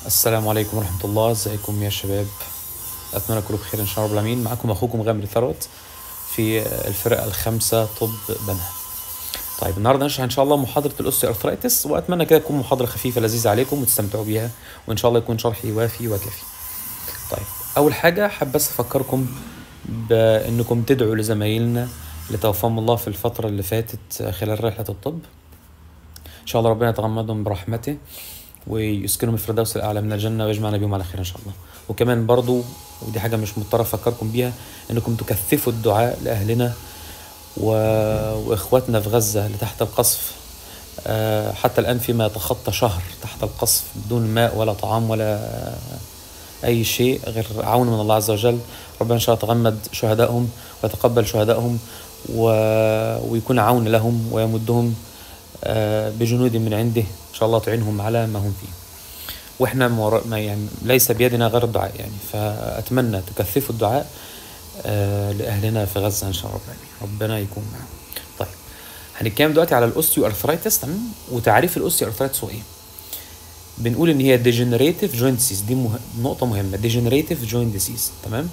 السلام عليكم ورحمة الله ازيكم يا شباب أتمنى كلكم بخير إن شاء الله رب العالمين معكم أخوكم غامر ثروت في الفرقة الخامسة طب بنها طيب النهارده نشرح ان شاء الله محاضره الاوستي ارثرايتس واتمنى كده تكون محاضره خفيفه لذيذه عليكم وتستمتعوا بيها وان شاء الله يكون شرحي وافي وكافي طيب اول حاجه حابب بس افكركم بانكم تدعوا لزمايلنا اللي توفاهم الله في الفتره اللي فاتت خلال رحله الطب ان شاء الله ربنا يتغمدهم برحمته ويسكنهم الفردوس الاعلى من الجنه ويجمعنا بهم على خير ان شاء الله وكمان برضو ودي حاجه مش مضطر افكركم بيها انكم تكثفوا الدعاء لاهلنا و... واخواتنا في غزه اللي تحت القصف آه، حتى الان فيما يتخطى شهر تحت القصف بدون ماء ولا طعام ولا اي شيء غير عون من الله عز وجل ربنا ان شاء الله يتغمد شهدائهم ويتقبل شهدائهم و... ويكون عون لهم ويمدهم آه، بجنود من عنده ان شاء الله تعينهم على ما هم فيه واحنا مور... ما يعني ليس بيدنا غير الدعاء يعني فاتمنى تكثفوا الدعاء آه لاهلنا في غزه ان شاء الله رب العالمين ربنا يكون معاهم طيب هنتكلم دلوقتي على الاوستيو ارثرايتس تمام وتعريف الاوستيو ارثرايتس هو ايه بنقول ان هي ديجنريتيف جوينت ديسيز دي مه... نقطه مهمه ديجنريتيف جوينت ديسيز تمام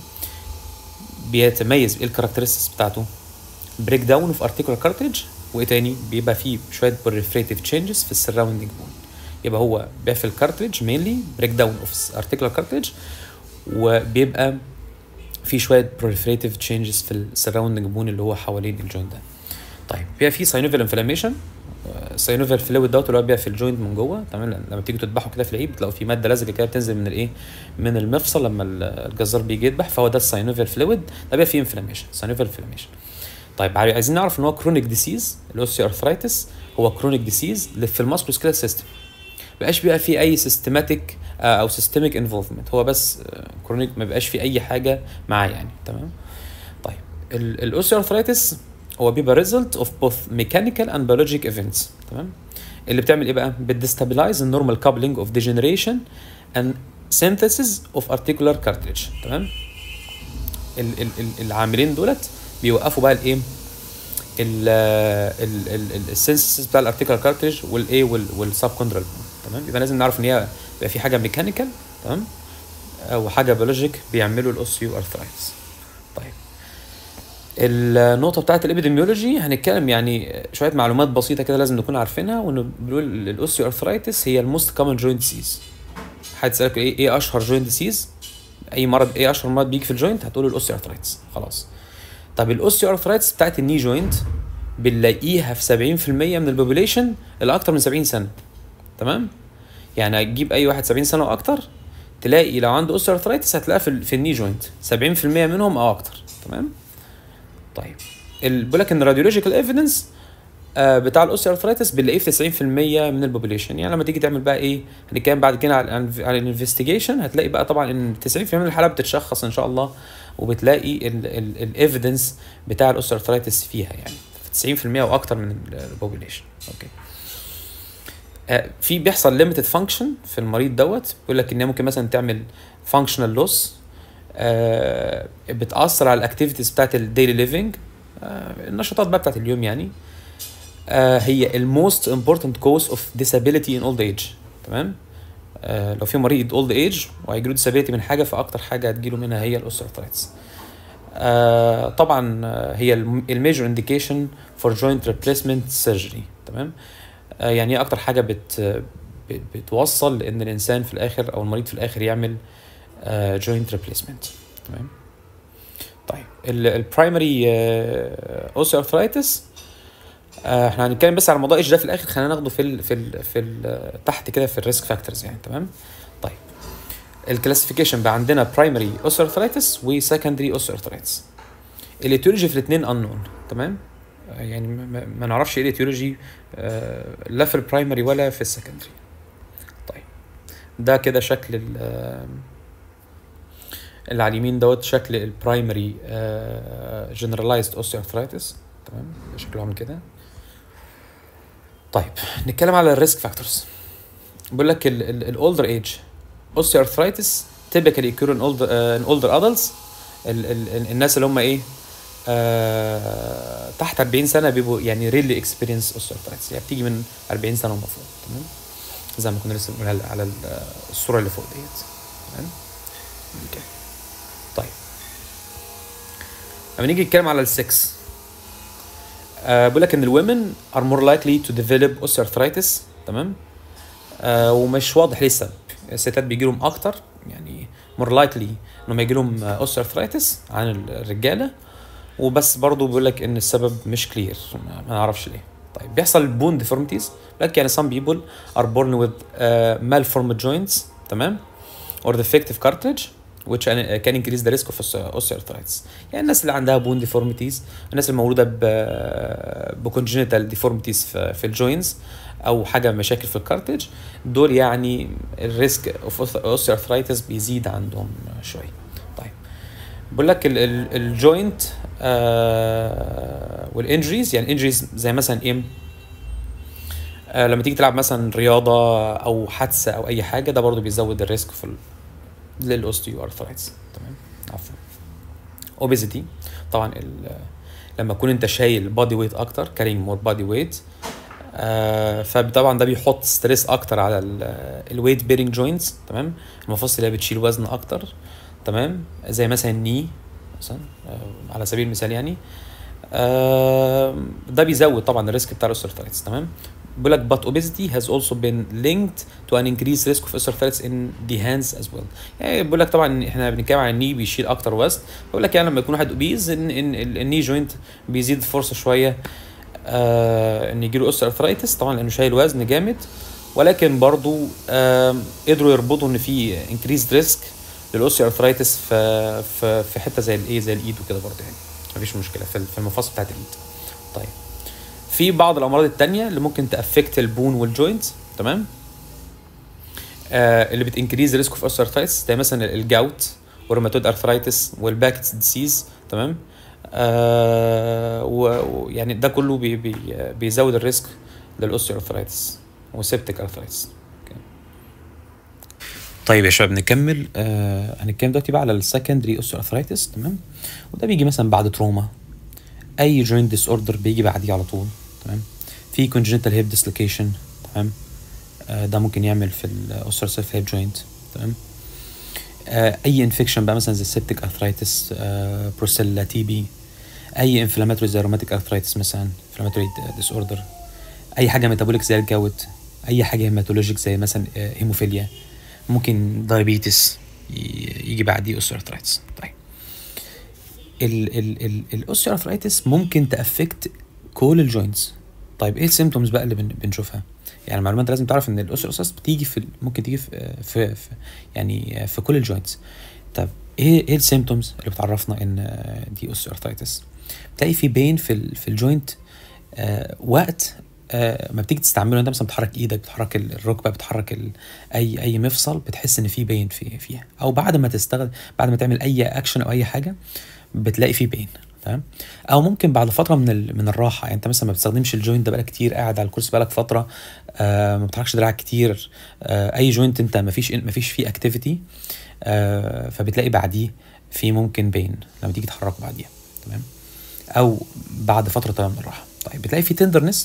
بيتميز ايه الكاركترستكس بتاعته بريك داون اوف ارتيكولار كارتريج وايه تاني بيبقى فيه شويه بريفريتيف تشينجز في السراوندينج بون يبقى هو بيبقى في الكارتريج مينلي بريك داون اوف ارتيكولار كارتريج وبيبقى في شويه بروليفريتيف تشينجز في السراوندنج بون اللي هو حوالين الجوينت ده طيب بيبقى في ساينوفيال انفلاميشن ساينوفيال فلويد دوت اللي هو بيبقى في الجوينت من جوه تمام لما بتيجوا تذبحوا كده في العيد بتلاقوا في ماده لزجه كده بتنزل من الايه من المفصل لما الجزار بيجي يذبح فهو ده الساينوفيال فلويد ده بيبقى فيه انفلاميشن ساينوفيال انفلاميشن طيب عايزين نعرف ان هو كرونيك ديسيز الاوستيو ارثرايتس هو كرونيك ديسيز في الماسكولوسكيلال سيستم بقاش بيبقى فيه اي سيستماتيك او سيستميك انفولفمنت هو بس كرونيك ما بيبقاش فيه اي حاجه معاه يعني تمام طيب الاوستيوارثرايتس هو بيبقى ريزلت اوف بوث ميكانيكال اند بيولوجيك ايفنتس تمام اللي بتعمل ايه بقى بتدستابلايز النورمال كابلنج اوف ديجنريشن اند سينثيسيس اوف ارتيكولار كارتريج تمام ال ال ال العاملين دولت بيوقفوا بقى الايه السينثيسيس بتاع الارتيكولار كارتريج والايه والسب كوندرال تمام يبقى لازم نعرف ان هي بيبقى في حاجه ميكانيكال تمام وحاجه بيولوجيك بيعملوا الاوسيو ارثرايتس طيب النقطة بتاعت الابيديميولوجي هنتكلم يعني شوية معلومات بسيطة كده لازم نكون عارفينها وانه بنقول الاوسيو ارثرايتس هي الموست كومن جوينت ديسيز حد سألك ايه ايه اشهر جوينت ديسيز اي مرض ايه اشهر مرض بيجي في الجوينت هتقول الاوسيو ارثرايتس خلاص طب الاوسيو ارثرايتس بتاعت الني جوينت بنلاقيها في 70% من البوبوليشن اللي اكتر من 70 سنة تمام يعني هتجيب اي واحد 70 سنه واكتر تلاقي لو عنده اوستيوارثرايتس هتلاقيها في, في الني جوينت 70% منهم او اكتر تمام طيب بيقول لك ان الراديولوجيكال ايفيدنس آه بتاع الاوستيوارثرايتس بنلاقيه في 90% من البوبوليشن يعني لما تيجي تعمل بقى ايه هنتكلم بعد كده على على الانفستيجيشن هتلاقي بقى طبعا ان 90% من الحالات بتتشخص ان شاء الله وبتلاقي الايفيدنس بتاع الاوستيوارثرايتس فيها يعني 90% او اكتر من البوبوليشن اوكي في بيحصل ليميتد فانكشن في المريض دوت بيقول لك ان ممكن مثلا تعمل فانكشنال لوس بتاثر على الاكتيفيتيز بتاعت الديلي ليفنج النشاطات بقى بتاعت اليوم يعني آه هي الموست امبورتنت كوز اوف ديسابيليتي ان اولد ايج تمام آه لو في مريض اولد ايج وهيجيله ديسابيليتي من حاجه فاكتر حاجه هتجيله منها هي الاوستيوارثرايتس آه طبعا هي الميجور انديكيشن فور جوينت ريبليسمنت سيرجري تمام يعني ايه اكتر حاجه بت بتوصل لان الانسان في الاخر او المريض في الاخر يعمل جوينت ريبليسمنت تمام طيب البرايمري اوسيوارثرايتس احنا هنتكلم بس على موضوع ايش ده في الاخر خلينا ناخده في ال في ال في ال تحت كده في الريسك فاكتورز يعني تمام طيب الكلاسيفيكيشن بقى عندنا برايمري اوسيوارثرايتس وسكندري اوسيوارثرايتس الايتيولوجي في الاثنين انون تمام يعني ما, ما نعرفش ايه الايتيولوجي آه لا في البرايمري ولا في السكندري طيب ده كده شكل اللي على اليمين دوت شكل البرايمري جنرالايزد اوستيوارثرايتس تمام شكله عامل كده طيب نتكلم على الريسك فاكتورز بيقول لك الاولدر ايج اوستيوارثرايتس typically occur in older uh, in older adults ال ال الناس اللي هم ايه آه تحت 40 سنه بيبقوا يعني ريلي اكسبيرينس اوستيوارثرايتس يعني بتيجي من 40 سنه المفروض تمام زي ما كنا لسه بنقول على ال- الصوره اللي فوق ديت تمام اوكي طيب لما نيجي نتكلم على السكس آه بيقول لك ان الومن ار مور لايكلي تو ديفلوب اوستيوارثرايتس تمام آه ومش واضح ليه السبب الستات بيجي لهم اكتر يعني مور لايكلي انهم يجي لهم اوستيوارثرايتس عن الرجاله وبس برضه بيقول لك ان السبب مش كلير ما ما نعرفش ليه طيب بيحصل بون ديفورميتيز لك يعني some people are born with uh, malformed joints تمام or defective cartilage which can can increase the risk of osteoarthritis يعني الناس اللي عندها بون ديفورميتيز الناس المولوده ب بكونجنتال ديفورميتيز في, في الجوينز او حاجه مشاكل في الكارتج دول يعني الريسك اوف اوستيوارثرايتس بيزيد عندهم شويه طيب بقول لك الجوينت والانجريز يعني انجريز زي مثلا ايه آه لما تيجي تلعب مثلا رياضه او حادثه او اي حاجه ده برضو بيزود الريسك في ال- للاوستيو ارثرايتس تمام عفوا اوبيزيتي طبعا ال- لما تكون انت شايل بادي ويت اكتر كارينج مور بادي ويت فطبعا ده بيحط ستريس اكتر على الويت بيرنج جوينتس تمام المفاصل اللي هي بتشيل وزن اكتر تمام زي مثلا الني مثلا آه، على سبيل المثال يعني آه، ده بيزود طبعا الريسك بتاع الاوستيوارثرايتس تمام بيقول لك but obesity has also been linked to an increased risk of osteoarthritis in the hands as well يعني بيقول لك طبعا احنا بنتكلم عن الني بيشيل اكتر وزن بيقول لك يعني لما يكون واحد اوبيز ان ان ال- الني جوينت بيزيد فرصه شويه آه ان يجيله اوستيوارثرايتس طبعا لانه شايل وزن جامد ولكن برضو آه قدروا يربطوا ان في increased risk للاوستيوارثرايتس في في في حته زي الايه زي الايد وكده برضه يعني مفيش مشكله في في المفاصل بتاعت الايد طيب في بعض الامراض التانية اللي ممكن تافكت البون والجوينتس تمام آه اللي بتنكريز ريسك اوف اوستيوارثرايتس زي مثلا الجاوت والروماتويد ارثرايتس والباكتس ديسيز تمام آه و- ويعني ده كله بي بي بيزود الريسك للاوستيوارثرايتس وسيبتيك ارثرايتس طيب يا شباب نكمل آه هنتكلم دلوقتي بقى على السكندري اوستيوارثرايتس تمام وده بيجي مثلا بعد تروما اي جوينت ديس اوردر بيجي بعديه على طول تمام في كونجنتال هيب ديسلوكيشن تمام آه ده ممكن يعمل في الاوستيوارثرايتس هيب جوينت تمام آه اي انفكشن بقى مثلا زي السيبتيك ارثرايتس آه بروسيلا تي بي اي انفلاماتوري زي روماتيك ارثرايتس مثلا انفلاماتوري ديس اوردر اي حاجه ميتابوليك زي الجوت اي حاجه هيماتولوجيك زي مثلا آه، هيموفيليا ممكن دايابيتس يجي بعديه اوستيوارثرايتس طيب ال ال ال الاوستيوارثرايتس ممكن تافكت كل الجوينتس طيب ايه السيمتومز بقى اللي بن بنشوفها يعني المعلومات لازم تعرف ان الاوستيوارثرايتس بتيجي في ال- ممكن تيجي في, في, في يعني في كل الجوينتس طب ايه ايه السيمتومز اللي بتعرفنا ان آه، دي اوستيوارثرايتس بتلاقي في بين في ال في الجوينت آه وقت آه ما بتيجي تستعمله انت مثلا بتحرك ايدك بتحرك ال- الركبه بتحرك ال اي اي مفصل بتحس ان في بين في فيها او بعد ما تستخدم بعد ما تعمل اي اكشن او اي حاجه بتلاقي في بين تمام او ممكن بعد فتره من ال... من الراحه يعني انت مثلا ما بتستخدمش الجوينت ده بقالك كتير قاعد على الكرسي بقالك فتره آه ما بتحركش دراعك كتير آه اي جوينت انت ما فيش ما فيش فيه اكتيفيتي آه فبتلاقي بعديه في ممكن بين لما تيجي تحركه بعديها تمام او بعد فتره طويله من الراحه طيب بتلاقي في تندرنس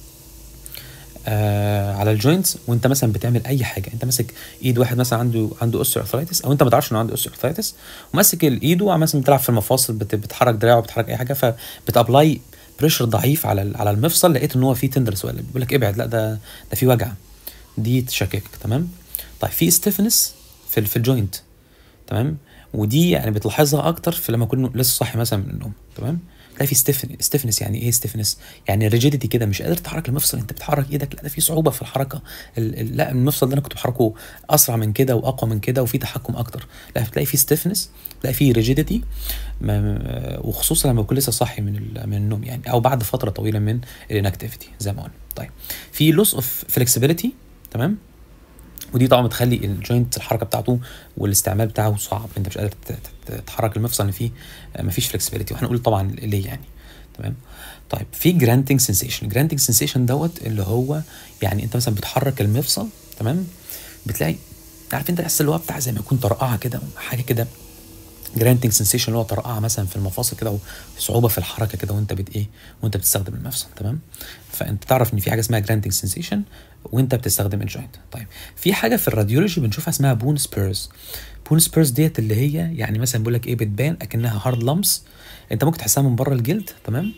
آه على الجوينتس وانت مثلا بتعمل اي حاجه انت ماسك ايد واحد مثلا عنده عنده اوستيوارثرايتس او انت ما تعرفش انه عنده اوستيوارثرايتس وماسك الايد ومثلا بتلعب في المفاصل بت- بتحرك دراعه بتحرك اي حاجه فبتابلاي بريشر ضعيف على ال- على المفصل لقيت ان هو في تندرس ولا بيقول لك ابعد لا ده ده في وجع دي تشككك تمام طيب في ستيفنس في ال- في الجوينت تمام ودي يعني بتلاحظها اكتر في لما اكون لسه صاحي مثلا من النوم تمام تلاقي في ستيفن ستيفنس يعني ايه ستيفنس يعني ريجيديتي كده مش قادر تحرك المفصل انت بتحرك ايدك لا ده في صعوبه في الحركه ال ال لا المفصل ده انا كنت بحركه اسرع من كده واقوى من كده وفي تحكم اكتر لا بتلاقي في ستيفنس بتلاقي في ريجيديتي وخصوصا لما بكون لسه صاحي من ال- من النوم يعني او بعد فتره طويله من الانكتيفيتي زي ما قلنا طيب في لوس اوف فلكسبيليتي تمام ودي طبعا بتخلي الجوينت الحركه بتاعته والاستعمال بتاعه صعب انت مش قادر ت- ت- تتحرك المفصل اللي فيه آه، مفيش فلكسبيليتي وهنقول طبعا ليه يعني تمام طيب في جرانتنج سensation جرانتنج سensation دوت اللي هو يعني انت مثلا بتحرك المفصل تمام بتلاقي عارف انت الاحساس اللي هو بتاع زي ما يكون طرقعه كده حاجه كده جرانتنج سنسيشن اللي هو طرقعه مثلا في المفاصل كده وصعوبه في الحركه كده وانت بت ايه وانت بتستخدم المفصل تمام فانت تعرف ان في حاجه اسمها جرانتنج سنسيشن وانت بتستخدم الجوينت طيب في حاجه في الراديولوجي بنشوفها اسمها بون سبيرز بون سبيرز ديت اللي هي يعني مثلا بيقول لك ايه بتبان اكنها هارد لامس انت ممكن تحسها من بره الجلد تمام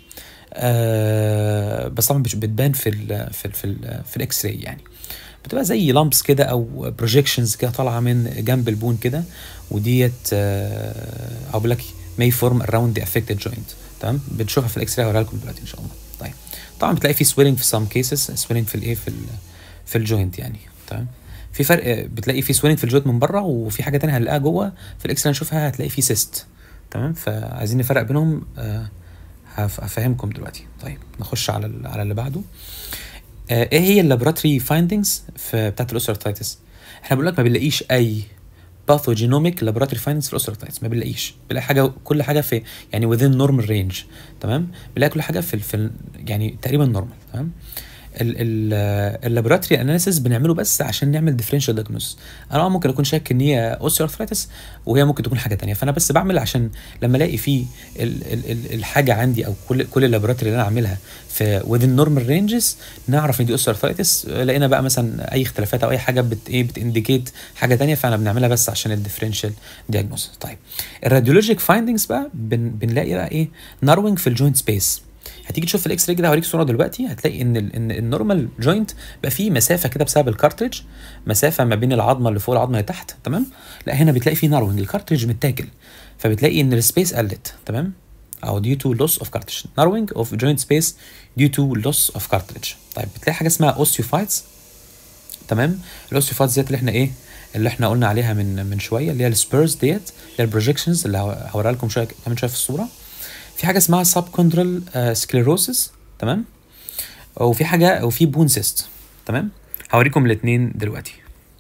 آه بس طبعا مش بتبان في ال في ال في, ال في الاكس راي يعني بتبقى زي لامبس كده او بروجيكشنز كده طالعه من جنب البون كده وديت آه او بقول لك may form around the affected joint تمام بنشوفها في الاكس راي هوريها لكم دلوقتي ان شاء الله طيب طبعا بتلاقي في swelling في some cases swelling في الايه في ال في الجوينت يعني تمام في فرق بتلاقي في swelling في الجوينت من بره وفي حاجه تانية هنلاقيها جوه في الاكس راي نشوفها هتلاقي في سيست تمام فعايزين نفرق بينهم آه هفهمكم دلوقتي طيب نخش على على اللي بعده آه ايه هي اللابوراتوري فايندنجز في بتاعت الاوسترتايتس احنا بنقول لك ما بنلاقيش اي باثوجينوميك لابوراتوري فايندنجز في الاوسترتايتس ما بنلاقيش بنلاقي حاجه كل حاجه في يعني within normal range تمام بنلاقي كل حاجه في, في يعني تقريبا نورمال تمام اللابوراتوري اناليسيس بنعمله بس عشان نعمل ديفرنشال دايجنوز انا ممكن اكون شاك ان هي اوستيوارثرايتس وهي ممكن تكون حاجه تانية فانا بس بعمل عشان لما الاقي فيه ال ال ال الحاجه عندي او كل كل اللابوراتوري اللي انا اعملها في within normal ranges نعرف ان دي اوستيوارثرايتس لقينا بقى مثلا اي اختلافات او اي حاجه بت ايه بتانديكيت حاجه تانية فانا بنعملها بس عشان الديفرنشال دايجنوز طيب الراديولوجيك فايندنجز بقى بن بنلاقي بقى ايه ناروينج في الجوينت سبيس هتيجي تشوف في الاكس راي كده هوريك صوره دلوقتي هتلاقي ان ال ان النورمال جوينت بقى فيه مسافه كده بسبب الكارتريج مسافه ما بين العظمه اللي فوق العظمه اللي تحت تمام لا هنا بتلاقي فيه ناروينج الكارتريج متاكل فبتلاقي ان السبيس قلت تمام او due to loss of cartilage narrowing of joint space due to loss of cartilage طيب بتلاقي حاجه اسمها osteophytes تمام الاوستيوفايتس ديت اللي احنا ايه اللي احنا قلنا عليها من من شويه اللي هي السبيرز ديت اللي هي البروجيكشنز اللي هوريها لكم شويه كمان شويه في الصوره في حاجه اسمها سب كوندرال سكليروسيس تمام وفي حاجه وفي بون سيست تمام هوريكم الاثنين دلوقتي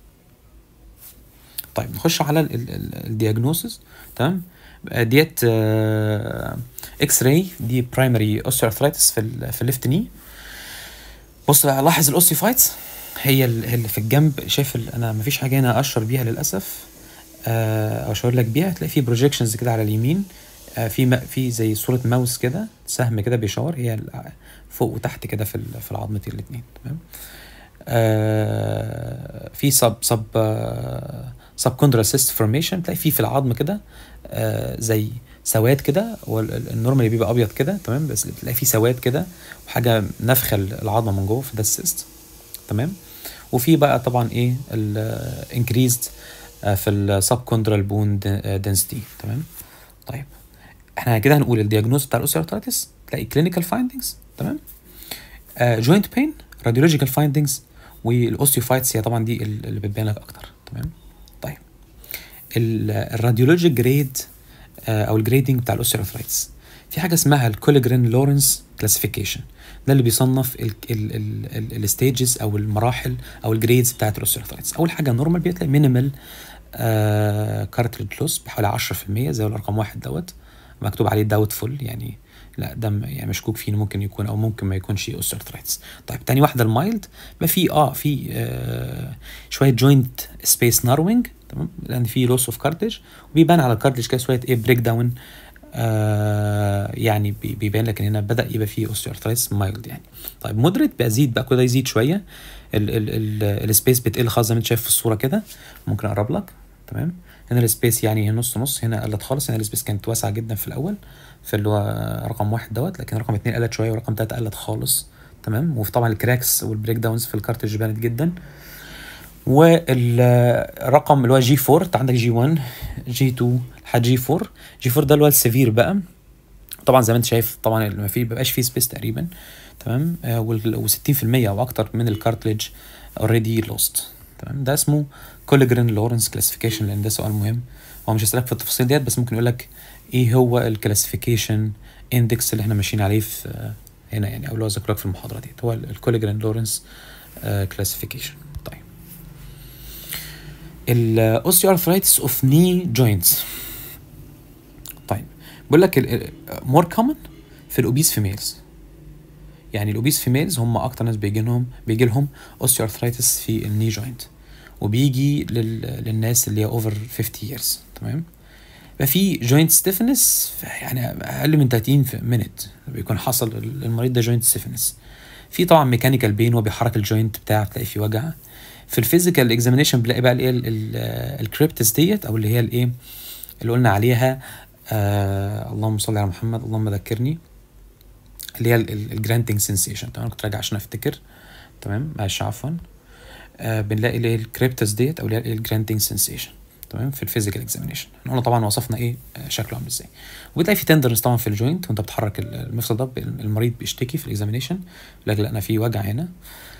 طيب نخش على الدياجنوسيس تمام ديت اكس راي دي برايمري اوستيوارثرايتس في ال في الليفت ني بص بقى لاحظ الاوستيفايتس هي اللي في الجنب شايف انا مفيش حاجه هنا اشر بيها للاسف او اشاور لك بيها هتلاقي في بروجيكشنز كده على اليمين في في زي صوره ماوس كده سهم كده بيشاور هي فوق وتحت كده في في العظمتين الاثنين تمام آه في سب سب سب كوندرال سيست فورميشن تلاقي في في العظم كده آه زي سواد كده والنورمالي بيبقى ابيض كده تمام بس تلاقي في سواد كده وحاجه نفخه العظمه من جوه فده السيست تمام وفي بقى طبعا ايه الانكريزد في السب كوندرال بون دنسيتي تمام طيب احنا كده هنقول الدياجنوز بتاع الاوستيوارثرايتس تلاقي كلينيكال فايندنجز تمام جوينت بين راديولوجيكال فايندنجز والاوستيوفايتس هي طبعا دي اللي بتبين لك اكتر تمام طيب الراديولوجيك جريد او الجريدنج بتاع الاوستيوارثرايتس في حاجه اسمها الكوليجرين لورنس كلاسيفيكيشن ده اللي بيصنف الستيجز او المراحل او الجريدز بتاعت الاوستيوارثرايتس اول حاجه نورمال بيطلع مينيمال كارتريج لوس بحوالي 10% زي الرقم واحد دوت مكتوب عليه داوتفول يعني لا ده يعني مشكوك فيه ممكن يكون او ممكن ما يكونش اوسترترايتس طيب تاني واحده المايلد ما في اه في آه شويه جوينت سبيس ناروينج تمام لان في لوس اوف كارتج وبيبان على الكارتج كده شويه ايه بريك داون آه يعني بيبان لك ان هنا بدا يبقى فيه اوستيوارثرايتس مايلد يعني طيب مودريت بيزيد بقى كده يزيد شويه السبيس بتقل خالص زي ما انت شايف في الصوره كده ممكن اقرب لك تمام هنا السبيس يعني نص نص هنا قلت خالص هنا السبيس كانت واسعه جدا في الاول في اللي هو رقم واحد دوت لكن رقم اتنين قلت شويه ورقم تلاته قلت خالص تمام وطبعا الكراكس والبريك داونز في الكارتج بانت جدا والرقم اللي هو جي 4 انت عندك جي 1 جي 2 لحد جي 4 جي 4 ده اللي هو السيفير بقى طبعا زي ما انت شايف طبعا ما في بيبقاش فيه سبيس تقريبا تمام آه و60% او اكتر من الكارتليج اوريدي لوست تمام ده اسمه كوليجرين لورنس كلاسيفيكيشن لان ده سؤال مهم هو مش هيسالك في التفاصيل ديت بس ممكن يقول لك ايه هو الكلاسيفيكيشن اندكس اللي احنا ماشيين عليه في هنا يعني او اللي هو ذكرك في المحاضره ديت هو الكوليجرين لورنس كلاسيفيكيشن طيب الاوستيوارثرايتس اوف ني جوينتس طيب بيقول لك مور كومن في الاوبيس فيميلز يعني الاوبيس فيميلز هم اكتر ناس بيجي لهم بيجي لهم اوستيوارثرايتس في الني جوينت وبيجي لل... للناس اللي هي اوفر 50 years تمام يبقى في جوينت ستيفنس يعني اقل من 30 مينت بيكون حصل المريض ده جوينت ستيفنس في طبعا ميكانيكال بين هو بيحرك الجوينت بتاعه تلاقي فيه وجع في الفيزيكال اكزامينيشن بنلاقي بقى الايه الكريبتس ديت او اللي هي الايه اللي قلنا عليها آه اللهم صل على محمد اللهم ذكرني اللي هي الجرانتنج سensation تمام كنت راجع عشان افتكر تمام معلش عفوا آه بنلاقي اللي هي الكريبتس ديت او اللي هي الجرانتنج سensation تمام في الفيزيكال اكزامينيشن احنا قلنا طبعا وصفنا ايه آه، شكله عامل ازاي وبتلاقي في تندرنس طبعا في الجوينت وانت بتحرك المفصل ده المريض بيشتكي في الاكزامينيشن لكن لا انا في وجع هنا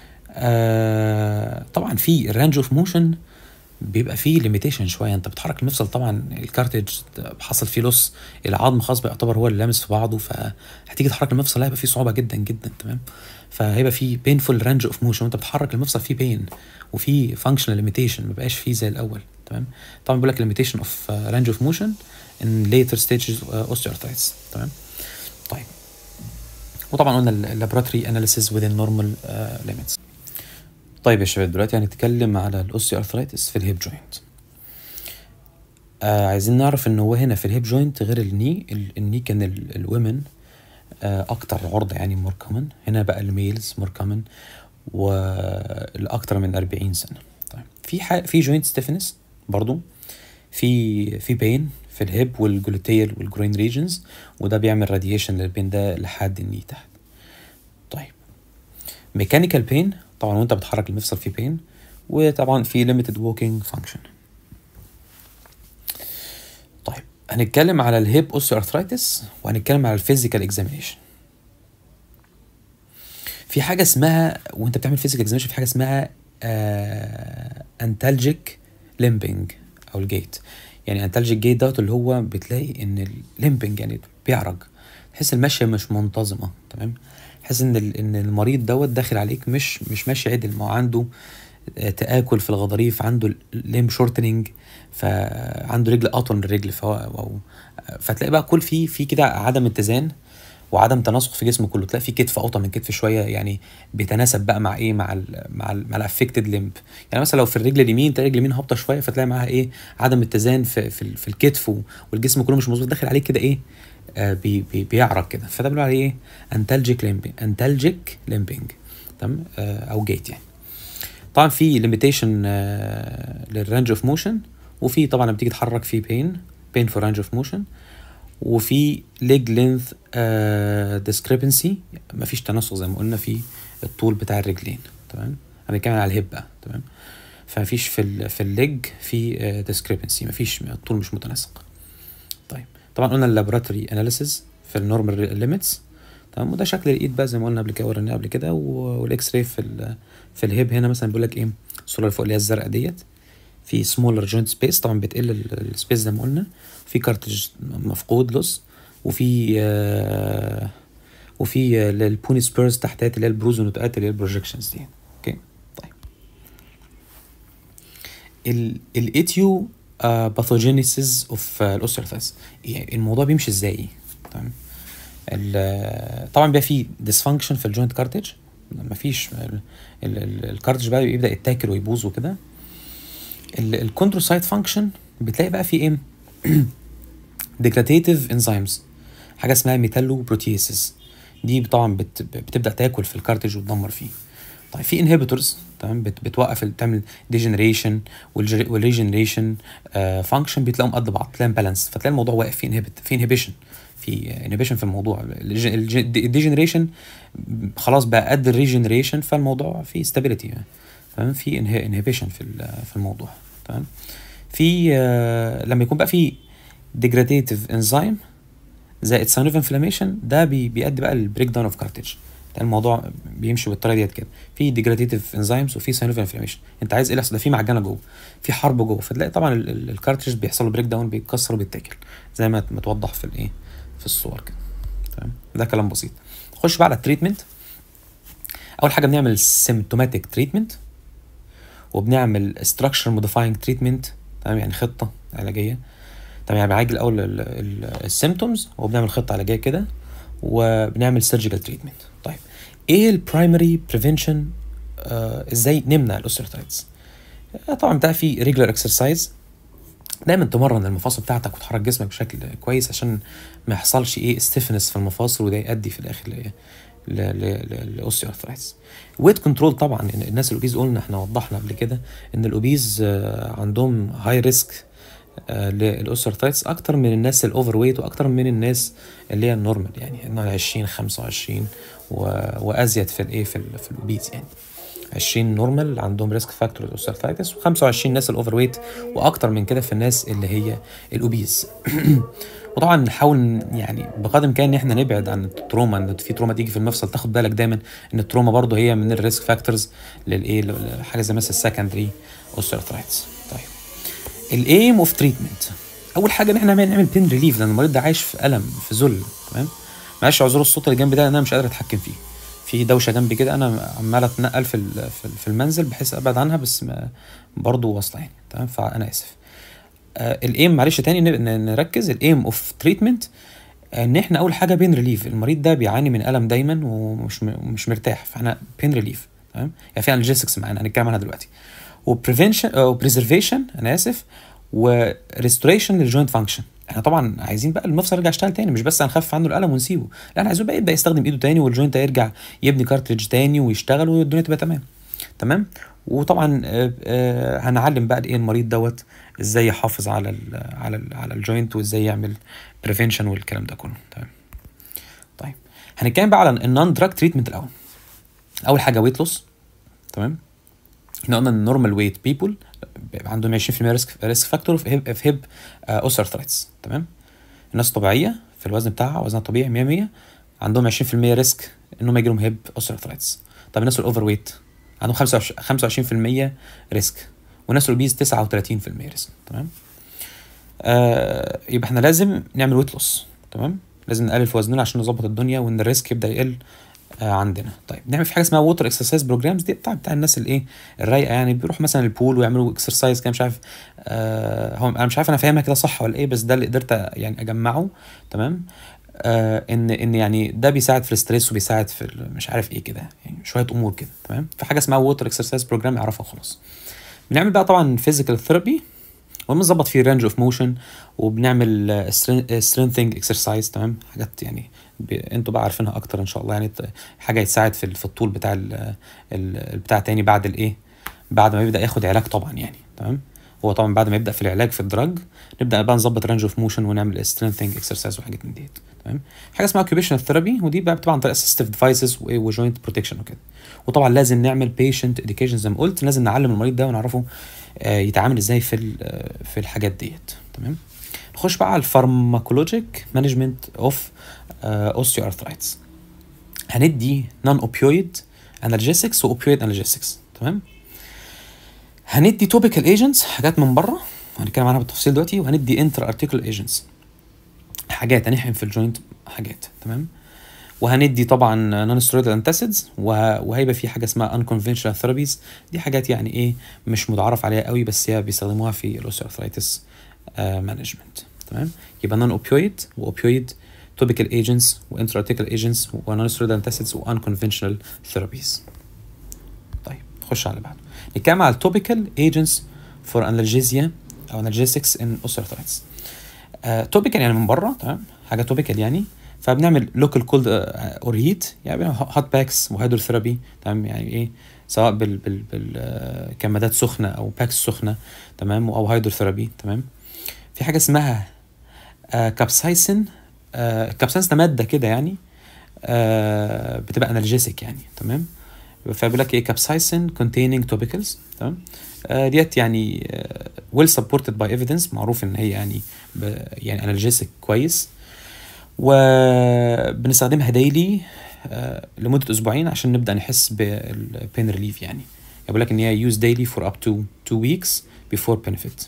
آه طبعا في الرانج اوف موشن بيبقى فيه ليميتيشن شويه انت بتحرك المفصل طبعا الكارتج حصل فيه لص العظم خلاص بيعتبر هو اللي لامس في بعضه فهتيجي تحرك المفصل هيبقى فيه صعوبه جدا جدا تمام فهيبقى فيه بينفول رانج اوف موشن وانت بتحرك المفصل فيه بين وفي فانكشنال ليميتيشن ما بقاش فيه زي الاول تمام طبعا بيقول لك ليميتيشن اوف رانج اوف موشن ان later stages uh, osteoarthritis تمام طيب وطبعا قلنا اللابراتوري اناليسيز within normal uh, limits طيب يا شباب دلوقتي هنتكلم على الاوستيو ارثرايتس في الهيب جوينت آه عايزين نعرف ان هو هنا في الهيب جوينت غير الني ال- الني كان الومن آه اكتر عرضه يعني مور كومن هنا بقى الميلز مور كومن والاكتر من 40 سنه طيب في ح... في جوينت ستيفنس برضو في في بين في الهيب والجلوتيال والجروين ريجنز وده بيعمل راديشن للبين ده لحد الني تحت طيب ميكانيكال بين طبعا وانت بتحرك المفصل في بين وطبعا في ليميتد ووكينج فانكشن طيب هنتكلم على الهيب اوستيوارثرايتس وهنتكلم على الفيزيكال اكزامينيشن في حاجه اسمها وانت بتعمل فيزيكال اكزامينيشن في حاجه اسمها انتالجيك ليمبنج او الجيت يعني انتالجيك جيت دوت اللي هو بتلاقي ان الليمبنج يعني بيعرج تحس المشيه مش منتظمه تمام تحس ان ال- ان المريض دوت داخل عليك مش مش ماشي عدل ما هو عنده آه، تآكل في الغضاريف عنده ليم شورتنينج فعنده رجل اطول من الرجل فهو أو فتلاقي بقى كل في في كده عدم اتزان وعدم تناسق في جسمه كله تلاقي في كتف اوطى من كتف شويه يعني بيتناسب بقى مع ايه مع ال مع ال مع الافكتد ليمب يعني مثلا لو في الرجل اليمين تلاقي الرجل اليمين هابطه شويه فتلاقي معاها ايه عدم اتزان في في, ال- في الكتف و- والجسم كله مش مظبوط داخل عليه كده ايه آه بي بي بيعرج كده فده بنقول عليه ايه انتالجيك ليمبنج انتالجيك ليمبنج تمام آه او جيت يعني طبعا في ليميتيشن للرانج اوف موشن وفي طبعا لما تيجي تتحرك في بين بين فور رانج اوف موشن وفي ليج لينث ديسكريبنسي مفيش تناسق زي ما قلنا في الطول بتاع الرجلين تمام انا بتكلم على الهيب بقى تمام فمفيش في ال في الليج في ديسكريبنسي مفيش الطول مش متناسق طيب طبعا قلنا اللابوراتوري اناليسيز في النورمال ليميتس تمام وده شكل الايد بقى زي ما قلنا قبل كده وريناه قبل كده و- والاكس راي في ال في الهيب هنا مثلا بيقول لك ايه الصوره اللي فوق اللي هي الزرقاء ديت في سمولر جوينت سبيس طبعا بتقل السبيس زي ما قلنا في كارتج مفقود لص وفي آه وفي آه، البوني سبيرز تحتات اللي هي البروز والنتوءات اللي هي البروجكشنز دي اوكي طيب الايتيو باثوجينيسيس اوف الاوستيوارثرايتس يعني الموضوع بيمشي ازاي تمام ال- طبعا بيبقى فيه ديسفانكشن في الجوينت كارتج مفيش الكارتج بقى بيبدا يتاكل ويبوظ وكده الكوندروسايت فانكشن بتلاقي بقى في ايه ديجراديتيف انزيمز حاجه اسمها ميتالو بروتيسز دي طبعا بت بتبدا تاكل في الكارتج وتدمر فيه طيب في انهبيتورز تمام بت بتوقف ال- بتعمل ديجنريشن والريجنريشن فانكشن بتلاقيهم قد بعض تلاقيهم بالانس فتلاقي الموضوع واقف في انهبت في انهبيشن في انهبيشن في الموضوع الديجنريشن خلاص بقى قد الريجنريشن فالموضوع فيه ستابيليتي تمام في انهبيشن في ال- في الموضوع تمام في آه، لما يكون بقى في ديجراديتيف انزيم زائد ساين اوف انفلاميشن ده بي بيؤدي بقى البريك داون اوف كارتج ده الموضوع بيمشي بالطريقه ديت كده في ديجراديتيف انزيمز وفي ساين اوف انفلاميشن انت عايز ايه اللي يحصل ده في معجنه جوه في حرب جوه فتلاقي طبعا ال- ال- الكارتج بيحصل له بريك داون بيتكسر وبيتاكل زي ما متوضح في الايه في الصور كده تمام ده كلام بسيط نخش بقى على التريتمنت اول حاجه بنعمل سيمتوماتيك تريتمنت وبنعمل structure modifying treatment تمام يعني خطه علاجيه تمام يعني بنعالج الاول السيمتومز وبنعمل خطه علاجيه كده وبنعمل سيرجيكال تريتمنت طيب ايه البرايمري بريفنشن آه ازاي نمنع الاوستيوارثرايتس آه طبعا ده في ريجولار اكسرسايز دايما تمرن المفاصل بتاعتك وتحرك جسمك بشكل كويس عشان ما يحصلش ايه ستيفنس في المفاصل وده يؤدي في الاخر لايه لاوستيو ارثرايتس ويت كنترول طبعا الناس الاوبيز قلنا احنا وضحنا قبل كده ان الاوبيز عندهم هاي ريسك للاوستيوارثرايتس اكتر من الناس الاوفر ويت واكتر من الناس اللي هي النورمال يعني انه 20 25 و... وازيد في الايه في, ال... في الاوبيز يعني 20 نورمال عندهم ريسك فاكتور للاوستيوارثرايتس و25 الناس الاوفر ويت واكتر من كده في الناس اللي هي الاوبيز وطبعا نحاول يعني بقدر الامكان ان احنا نبعد عن التروما ان في تروما تيجي في المفصل تاخد بالك دايما ان التروما برضه هي من الريسك فاكتورز للايه حاجه زي مثلا السكندري اوستيوارثرايتس طيب الايم اوف تريتمنت اول حاجه ان احنا نعمل بين ريليف لان المريض ده عايش في الم في ذل تمام معلش اعذروا الصوت اللي جنبي ده انا مش قادر اتحكم فيه في دوشه جنبي كده انا عمال اتنقل في في المنزل بحيث ابعد عنها بس برضه واصله يعني تمام فانا اسف آه الايم معلش تاني نركز الايم اوف تريتمنت ان احنا اول حاجه بين ريليف المريض ده بيعاني من الم دايما ومش مش مرتاح فاحنا بين ريليف تمام يعني في انالجيسكس معانا هنتكلم عنها دلوقتي وبريفنشن او بريزرفيشن انا اسف وريستوريشن للجوينت فانكشن احنا طبعا عايزين بقى المفصل يرجع يشتغل تاني مش بس هنخفف عنه الالم ونسيبه لا احنا عايزينه بقى يبدا يستخدم ايده تاني والجوينت يرجع يبني كارتريج تاني ويشتغل والدنيا تبقى تمام تمام وطبعا آه آه هنعلم بقى ايه المريض دوت ازاي يحافظ على ال على ال على الجوينت وازاي يعمل بريفنشن والكلام ده كله تمام طيب هنتكلم بقى على النون دراج تريتمنت الاول اول حاجه ويت لوس تمام احنا قلنا ان النورمال ويت بيبول عندهم 20% ريسك ريسك فاكتور في هيب في هيب اوسترثرايتس تمام الناس الطبيعيه في الوزن بتاعها وزنها طبيعي 100 100 عندهم 20% ريسك انهم يجي لهم هيب اوسترثرايتس طب الناس الاوفر ويت عندهم 25% ريسك والناس الاوبيز 39% ريسك تمام آه يبقى احنا لازم نعمل ويت لوس تمام لازم نقلل في وزننا عشان نظبط الدنيا وان الريسك يبدا يقل آه عندنا طيب نعمل في حاجه اسمها ووتر اكسرسايز بروجرامز دي بتاع بتاع الناس الايه الرايقه يعني بيروحوا مثلا البول ويعملوا اكسرسايز كده مش عارف آه هو انا مش عارف انا فاهمها كده صح ولا ايه بس ده اللي قدرت يعني اجمعه تمام آه ان ان يعني ده بيساعد في الستريس وبيساعد في مش عارف ايه كده يعني شويه امور كده تمام في حاجه اسمها ووتر اكسرسايز بروجرام يعرفها وخلاص بنعمل بقى طبعا فيزيكال ثيرابي وبنظبط فيه رينج اوف موشن وبنعمل سترينثينج اكسرسايز تمام حاجات يعني انتوا بقى عارفينها اكتر ان شاء الله يعني حاجه يتساعد في في الطول بتاع ال ال بتاع تاني بعد الايه بعد ما يبدا ياخد علاج طبعا يعني تمام هو طبعا بعد ما يبدا في العلاج في الدراج نبدا بقى نظبط رينج اوف موشن ونعمل سترينثينج اكسرسايز وحاجات من ديت تمام حاجه اسمها اوكيبيشنال ثيرابي ودي بقى بتبقى عن طريق اسيستيف ديفايسز وجوينت بروتكشن وكده وطبعا لازم نعمل بيشنت اديوكيشن زي ما قلت لازم نعلم المريض ده ونعرفه آه يتعامل ازاي في في الحاجات ديت تمام نخش بقى على الفارماكولوجيك مانجمنت اوف اوستيو ارثرايتس هندي نون اوبيويد انالجيسكس واوبيويد انالجيسكس تمام هندي توبيكال ايجنتس حاجات من بره هنتكلم عنها بالتفصيل دلوقتي وهندي انتر ارتيكل ايجنتس حاجات هنحقن في الجوينت حاجات تمام وهندي طبعا نون ستيرويدال انتاسيدز وهيبقى في حاجه اسمها انكونفنشنال ثيرابيز دي حاجات يعني ايه مش متعارف عليها قوي بس هي بيستخدموها في الاوستيوارثرايتس مانجمنت تمام يبقى نون اوبيويد واوبيويد توبيكال ايجنتس وانتر ارتيكل ايجنتس ونون ستيرويدال انتاسيدز وانكونفنشنال ثيرابيز طيب نخش على اللي بعده نتكلم على التوبيكال ايجنتس فور انالجيزيا او انالجيسكس ان اوستيوارثرايتس توبيكال يعني من بره تمام حاجه توبيكال يعني فبنعمل لوكال كولد اور هيت يعني هوت باكس وهيدروثيرابي تمام يعني ايه سواء بال بال بالكمادات سخنه او باكس سخنه تمام او هيدروثيرابي تمام في حاجه اسمها آه كابسايسين آه كابسايسين ده ماده كده يعني آه بتبقى انالجيسيك يعني تمام فبيقول لك ايه كابسايسين containing topicals تمام آه ديت يعني آه well supported by evidence معروف ان هي يعني يعني انالجيسيك كويس وبنستخدمها ديلي آه لمده اسبوعين عشان نبدا نحس بالبين ريليف يعني بيقول لك ان هي يوز ديلي فور اب تو 2 ويكس بيفور بنفيت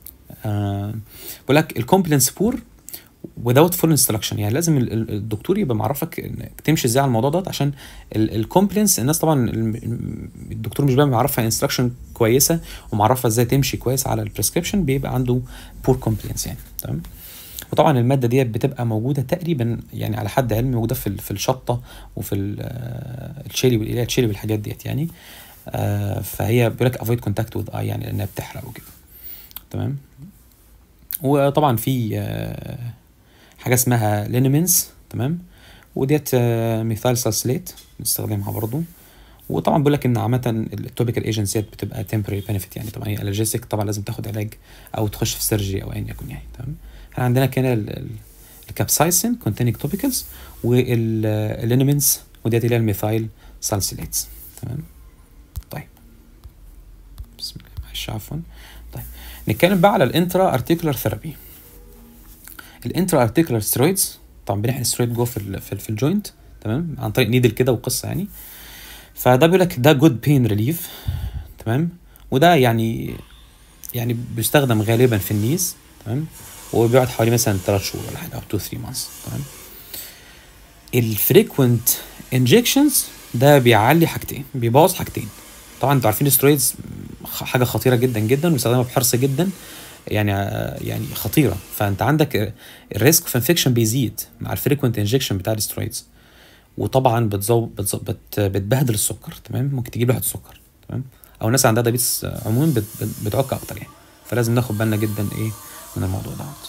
بيقول لك الكومبلنس بور without full instruction يعني لازم الدكتور يبقى معرفك انك تمشي ازاي على الموضوع ده عشان الكومبلنس الناس طبعا الدكتور مش بقى معرفها انستراكشن كويسه ومعرفها ازاي تمشي كويس على البريسكريبشن بيبقى عنده بور كومبلنس يعني تمام وطبعا الماده ديت بتبقى موجوده تقريبا يعني على حد علمي موجوده في في الشطه وفي الشيلي والإله الشيلي والحاجات ديت يعني فهي بيقول لك افويد كونتاكت وذ اي يعني لانها بتحرق وكده تمام وطبعا في آه، حاجه اسمها لينمنز تمام وديت آه، ميثايل سالسيليت بنستخدمها برضو وطبعا بقول لك ان عامه التوبيكال ايجنسيات بتبقى تمبرري بنفيت يعني طبعا هي الرجيسك طبعا لازم تاخد علاج او تخش في سيرجري او ايا يكن يعني تمام احنا عندنا كده الكابسايسين كونتينيك توبيكالز واللينمنز وديت اللي هي الميثايل سالسيليتس تمام طيب بسم الله معلش عفوا طيب نتكلم بقى على الانترا ارتيكولار ثيرابي الانترا ارتيكولار سترويدز طبعا بنحقن السترويد جوه في ال في, ال في الجوينت تمام عن طريق نيدل كده وقصه يعني فده بيقول لك ده جود بين ريليف تمام وده يعني يعني بيستخدم غالبا في النيز تمام وبيقعد حوالي مثلا 3 شهور ولا حاجه او 2 3 مانثs تمام الفريكوينت انجكشنز ده بيعلي حاجتين بيبوظ حاجتين طبعا انتوا عارفين السترويدز حاجه خطيره جدا جدا وبيستخدمها بحرص جدا يعني يعني خطيره فانت عندك الريسك اوف انفكشن بيزيد مع الفريكوينت انجكشن بتاع السترويدز وطبعا بتزو بتزو بت بتبهدل السكر تمام ممكن تجيب واحد سكر تمام او الناس عندها دايبيتس عموما بت بت بتعك اكتر يعني فلازم ناخد بالنا جدا ايه من الموضوع دوت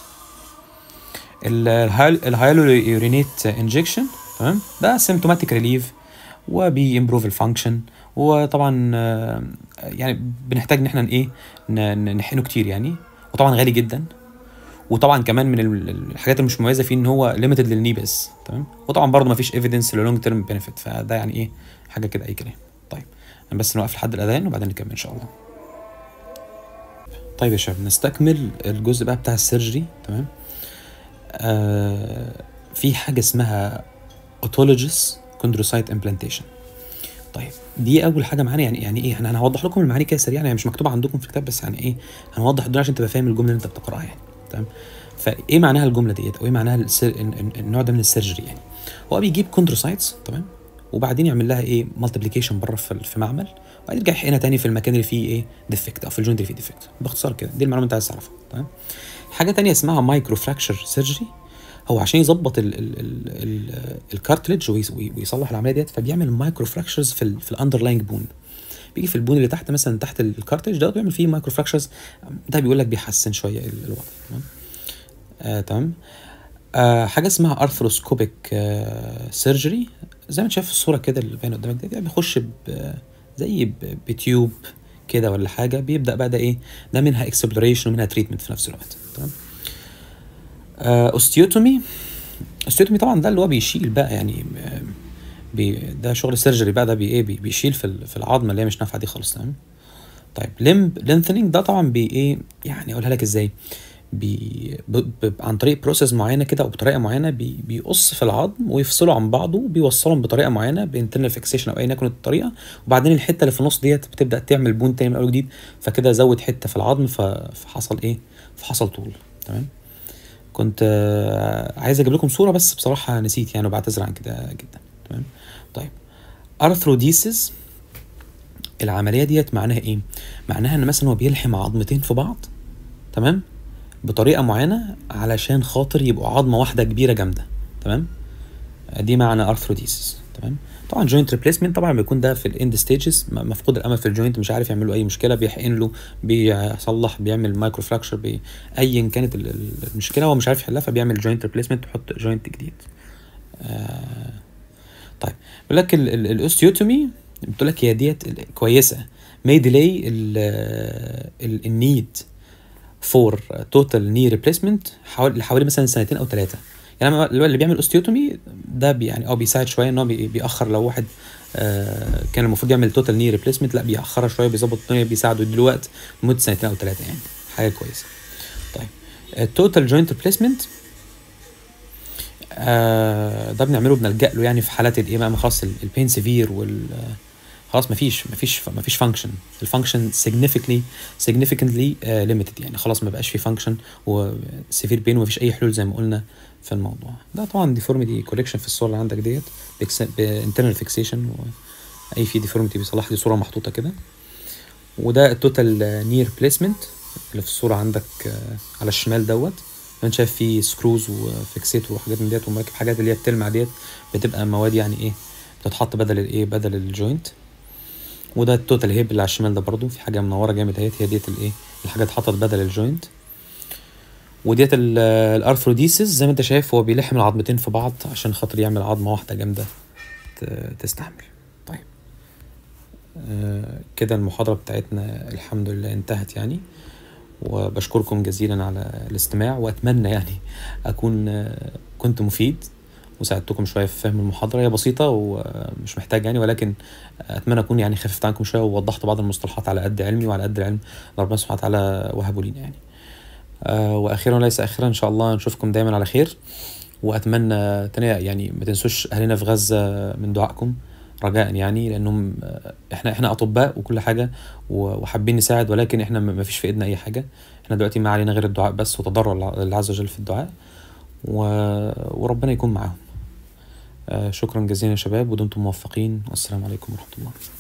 الهايلورينيت انجكشن تمام ده سيمتوماتيك ريليف وبيمبروف الفانكشن وطبعا آه، يعني بنحتاج ان احنا ايه ن- ن- نحقنه كتير يعني وطبعا غالي جدا وطبعا كمان من ال- الحاجات المش مميزه فيه ان هو ليميتد للني بس تمام وطبعا برضه ما فيش ايفيدنس للونج تيرم بنفيت فده يعني ايه حاجه كده اي كلام طيب انا بس نوقف لحد الاذان وبعدين نكمل ان شاء الله طيب يا شباب نستكمل الجزء بقى بتاع السيرجري تمام آه في حاجه اسمها اوتولوجيس كوندروسايت امبلانتيشن طيب دي اول حاجه معانا يعني يعني ايه احنا هنوضح لكم المعاني كده سريعا يعني مش مكتوبه عندكم في الكتاب بس يعني ايه هنوضح الدنيا عشان تبقى فاهم الجمله اللي انت بتقراها يعني تمام فايه معناها الجمله ديت او ايه معناها السر... ال- ال- النوع ده من السيرجري يعني هو بيجيب كوندروسايتس تمام وبعدين يعمل لها ايه مالتيبليكيشن بره في, في معمل وبعدين يرجع يحقنها تاني في المكان اللي فيه ايه ديفكت او في الجوينت اللي فيه ديفكت باختصار كده دي المعلومه اللي انت عايز تعرفها تمام حاجه تانية اسمها مايكرو فراكشر سيرجري هو عشان يظبط ال- ال- ال- ال- الكارتلج ويس- وي- ويصلح العمليه ديت فبيعمل مايكرو فراكشرز في ال في الاندرلاينج بون بيجي في البون اللي تحت مثلا تحت الكارتلج ده ويعمل فيه مايكرو فراكشرز ده بيقول لك بيحسن شويه ال- الوضع تمام آه تمام آه حاجه اسمها ارثروسكوبيك آه سيرجري زي ما انت شايف في الصوره كده اللي باينه قدامك دي يعني بيخش ب- زي ب- بتيوب كده ولا حاجه بيبدا بقى ده ايه ده منها اكسبلوريشن ومنها تريتمنت في نفس الوقت تمام آه اوستيوتومي اوستيوتومي طبعا ده اللي هو بيشيل بقى يعني آه، بي ده شغل سيرجري بقى ده بي ايه بي بيشيل في ال- في العظمه اللي هي مش نافعه دي خالص تمام طيب لمب لينثنينج ده طبعا بي ايه يعني اقولها لك ازاي بي ب ب عن طريق بروسيس معينه كده او بطريقه معينه بي بيقص في العظم ويفصله عن بعضه وبيوصلهم بطريقه معينه بانترنال فيكسيشن او ايا يكن الطريقه وبعدين الحته اللي في النص ديت بتبدا تعمل بون تاني من اول وجديد فكده زود حته في العظم ف- فحصل ايه فحصل طول تمام كنت آه، عايز اجيب لكم صوره بس بصراحه نسيت يعني وبعتذر عن كده جدا تمام طيب ارثروديسيس العمليه ديت معناها ايه معناها ان مثلا هو بيلحم عظمتين في بعض تمام بطريقه معينه علشان خاطر يبقوا عظمه واحده كبيره جامده تمام دي معنى ارثروديسيس تمام طبعا جوينت ريبليسمنت طبعا بيكون ده في الاند ستيجز مفقود الامل في الجوينت مش عارف يعمل له اي مشكله بيحقن له بيصلح بيعمل مايكرو فراكشر بي... ايا كانت ال- ال- المشكله هو مش عارف يحلها فبيعمل جوينت ريبليسمنت ويحط جوينت جديد آه طيب بيقول لك ال- ال- الاوستيوتومي بتقول لك هي ديت ال- كويسه may delay النيد فور توتال ني ريبليسمنت حوالي حوالي مثلا سنتين او ثلاثه يعني أنا اللي بيعمل اوستيوتومي ده بي يعني اه بيساعد شويه ان هو بي- بيأخر لو واحد آه كان المفروض يعمل توتال ني ريبليسمنت لا بيأخرها شويه بيظبط الدنيا بيساعده يديله وقت لمده سنتين او ثلاثه يعني حاجه كويسه طيب التوتال جوينت ريبليسمنت آه ده بنعمله بنلجأ له يعني في حالات الايه بقى خلاص ال- البين سيفير وال خلاص مفيش مفيش مفيش فانكشن الفانكشن significantly significantly uh, limited يعني خلاص ما بقاش في فانكشن وسيفير بين ومفيش اي حلول زي ما قلنا في الموضوع ده طبعا ديفورميتي كوليكشن في الصوره اللي عندك ديت بانترنال فيكسيشن اي في ديفورميتي بيصلح لي صوره محطوطه كده وده التوتال نير بليسمنت اللي في الصوره عندك آه، على الشمال دوت انت شايف فيه سكروز وفيكسيت وحاجات من ديت ومراكب حاجات اللي هي بتلمع ديت بتبقى مواد يعني ايه بتتحط بدل الايه بدل الجوينت وده التوتال هيب اللي على الشمال ده برضو في حاجه منوره جامد اهيت هي ديت الايه الحاجه اتحطت بدل الجوينت وديت ال- الارثروديسيس زي ما انت شايف هو بيلحم العظمتين في بعض عشان خاطر يعمل عظمه واحده جامده ت- تستحمل طيب آه، كده المحاضره بتاعتنا الحمد لله انتهت يعني وبشكركم جزيلا على الاستماع واتمنى يعني اكون آه، كنت مفيد وساعدتكم شويه في فهم المحاضره هي بسيطه ومش محتاج يعني ولكن اتمنى اكون يعني خففت عنكم شويه ووضحت بعض المصطلحات على قد علمي وعلى قد العلم اللي ربنا سبحانه وتعالى وهبه لينا يعني آه، واخيرا وليس اخيرا ان شاء الله نشوفكم دايما على خير واتمنى تاني يعني ما تنسوش اهلنا في غزه من دعائكم رجاء يعني لانهم آه، احنا احنا اطباء وكل حاجه و- وحابين نساعد ولكن احنا ما فيش في ايدنا اي حاجه احنا دلوقتي ما علينا غير الدعاء بس وتضرع لله- لله عز وجل في الدعاء و... وربنا يكون معاهم آه، شكرا جزيلا يا شباب ودمتم موفقين والسلام عليكم ورحمه الله